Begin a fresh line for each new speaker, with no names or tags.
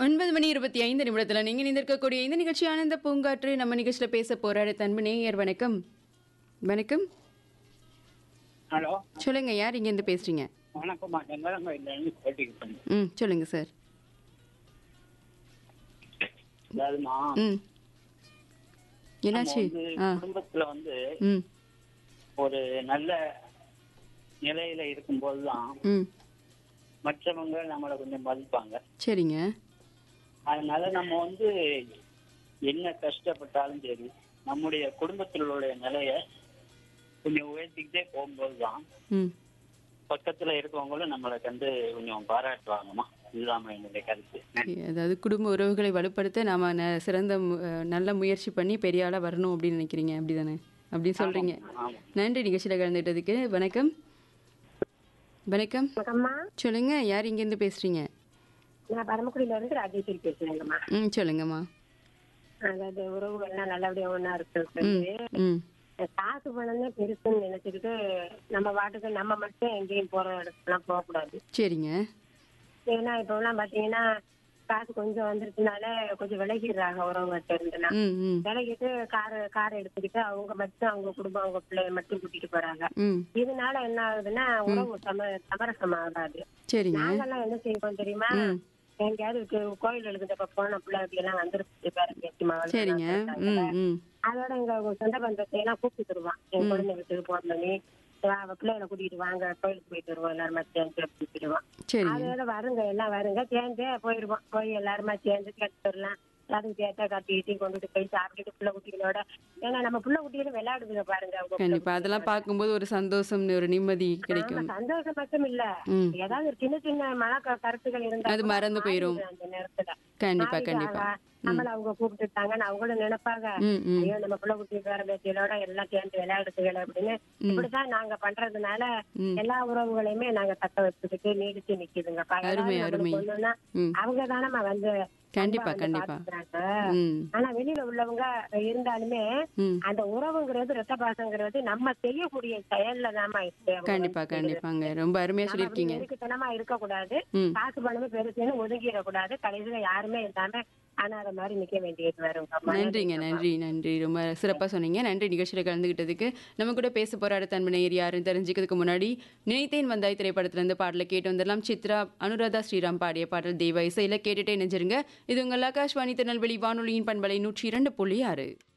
ஒன்பது மணி இருபத்தி ஐந்து நிமிடத்தில் நீங்கள் நிந்திருக்கக்கூடிய இந்த நிகழ்ச்சி ஆனந்த பூங்காற்று நம்ம நிகழ்ச்சியில் பேச போராட தன்பு நேயர் வணக்கம் வணக்கம்
ஹலோ
சொல்லுங்க யார் இங்கேருந்து பேசுறீங்க
வணக்கம்மா செங்கலங்கோயிலேருந்து பேட்டிக்கிட்டேன்
ம் சொல்லுங்க சார்
அதாவதுமா
ம்
நம்ம
என்னாச்சு
வந்து
ஆ
குடும்பத்துல வந்து
ம்
ஒரு நல்ல நிலையில இருக்கும்போது தான்
ம்
மற்றவங்க நம்மளை கொஞ்சம் மதிப்பாங்க
சரிங்க
அதனால நம்ம வந்து என்ன கஷ்டப்பட்டாலும் சரி நம்முடைய குடும்பத்தில் உள்ள நிலைய கொஞ்சம் உயர்த்திக்கிட்டே போகும்போது தான்
ம்
பக்கத்துல இருக்கவங்களும் நம்மளை கண்டு கொஞ்சம் பாராட்டுவாங்கம்மா இதுதான் என்னுடைய கருத்து
அதாவது குடும்ப உறவுகளை வலுப்படுத்த நாம ந சிறந்த மு- அஹ், நல்ல முயற்சி பண்ணி பெரிய ஆளாக வரணும் அப்படின்னு நினைக்கிறீங்க அப்படிதானே அப்படின்னு சொல்றீங்க
ஆமா
நன்றி நிகழ்ச்சியில் கலந்துட்டதுக்கு வணக்கம் வணக்கம்
வணக்கம்மா
சொல்லுங்க யார் இங்கேருந்து பேசுறீங்க
நான் பரமக்குடியில இருந்து ராஜேஸ்வரி பேசுறேங்கம்மா
ம் சொல்லுங்கம்மா
அதாவது உறவுகள்லாம் நல்லபடியா ஒண்ணா
ம்
இருக்கிறது
ம்
காசு பணம் தான் பெருசுன்னு நினைச்சுக்கிட்டு நம்ம பாட்டுக்கு நம்ம மட்டும் எங்கேயும் போற இடத்துக்குலாம் போக கூடாது
சரிங்க
ஏன்னா இப்ப எல்லாம் பாத்தீங்கன்னா காசு கொஞ்சம் வந்துருச்சுனால கொஞ்சம் விலகிடுறாங்க உறவுகிட்ட இருந்துலாம்
ம் ம்
விலகிட்டு கார் கார் எடுத்துக்கிட்டு அவங்க மட்டும் அவங்க குடும்பம் அவங்க பிள்ளைய மட்டும் கூட்டிட்டு போறாங்க
ம்
இதனால என்ன ஆகுதுன்னா உறவு சம சமரசமாகாது
சரிங்க
நாங்கெல்லாம் என்ன செய்வோம் தெரியுமா
ம்
எங்கேயாவது கு- கோயில் எழுதுறப்ப போன பிள்ளை அப்படி எல்லாம் வந்துருச்சு பேர பேசி மகள்
சரிங்க
எல்லாம்
ம் ம்
அதோட எங்க சொந்த பந்தத்தை எல்லாம் கூப்பிட்டு தருவான் என் குழந்தை வீட்டுக்கு போறோம் அவ பிள்ளைகளை கூட்டிட்டு வாங்க கோயிலுக்கு போயிட்டு வருவோம் எல்லாருமா சேர்ந்து அப்படின்னு சொல்லுவான்
சரிங்க
அதோட வருங்க எல்லாம் வருங்க சேர்ந்தே போயிருவோம் போய் எல்லாருமா சேர்ந்து கேட்டு வரலாம் அதுக்கு சேர்த்தா கட்டி கட்டி கொண்டுட்டு போய் சாப்பிட்டுட்டு புள்ள குட்டிகளோட ஏன்னா நம்ம புள்ள குட்டிகளும் விளையாடுதுங்க பாருங்க அவங்க புள்ள
கண்டிப்பா அதெல்லாம் பார்க்கும்போது ஒரு சந்தோஷம் ஒரு நிம்மதி
ஆமா,
கிடைக்கும்
சந்தோஷம் மட்டும் இல்ல
ம்
ஏதாவது ஒரு சின்ன சின்ன மன க- கருத்துக்கள் இருந்தா
அது
கூட
மறந்து போயிரும்.
மாறிடுது அந்த நேரத்துல
கண்டிப்பா
மாறிட்டு
கண்டிப்பா
ஆகா, நம்மள அவங்க கூப்பிட்டுட்டாங்கன்னு அவங்களும் நினைப்பாங்க
ம் ம்
ஐயோ நம்ம பிள்ளை குட்டி பேர பேத்தியோட எல்லாம் சேர்ந்து விளையாடுதுகள் அப்படின்னு இப்படிதான் நாங்க பண்றதுனால
ம்.
எல்லா உறவுகளையுமே நாங்க தக்க வச்சுக்கிட்டு நீடிச்சு நிக்குதுங்க
அருமை, அருமை. ம்.
அவங்க தானே வந்து
கண்டிப்பா
அன்பா வந்து
கண்டிப்பா
பாத்துக்கிறாங்க.
ம்
ஆனா வெளியில உள்ளவங்க இருந்தாலுமே
ம்
அந்த உறவுங்கிறது ரத்த பாசங்கிறது நம்ம செய்யக்கூடிய செயல்ல தாமா இருக்கு அவங்க
கண்டிப்பா
வந்து
கண்டிப்பாங்க ரொம்ப அருமையா
நம்ம அப்படி
சொல்லியிருக்கீங்க
நெருக்கத்தனமா இருக்கக்கூடாது
ம்
காசு பணமே பெருசுன்னு ஒதுங்கிடக்கூடாது கடைசியில யாருமே இல்லாம அனாத மாதிரி நிக்க வேண்டியது வரும்
நன்றிங்க நன்றி நன்றி ரொம்ப சிறப்பாக சொன்னீங்க நன்றி நிகழ்ச்சியில் கலந்துக்கிட்டதுக்கு நம்ம கூட பேச போகிற அடுத்த அன்பனையர் யாருன்னு தெரிஞ்சுக்கிறதுக்கு முன்னாடி நினைத்தேன் வந்தாய் திரைப்படத்திலிருந்து பாடலை கேட்டு வந்துடலாம் சித்ரா அனுராதா ஸ்ரீராம் பாடிய பாடல் தெய்வ இசையில் கேட்டுட்டே நெஞ்சிருங்க இது உங்கள் ஆகாஷ்வாணி திருநெல்வேலி வானொலியின் பண்பலை நூற்றி இரண்டு புள்ளி ஆறு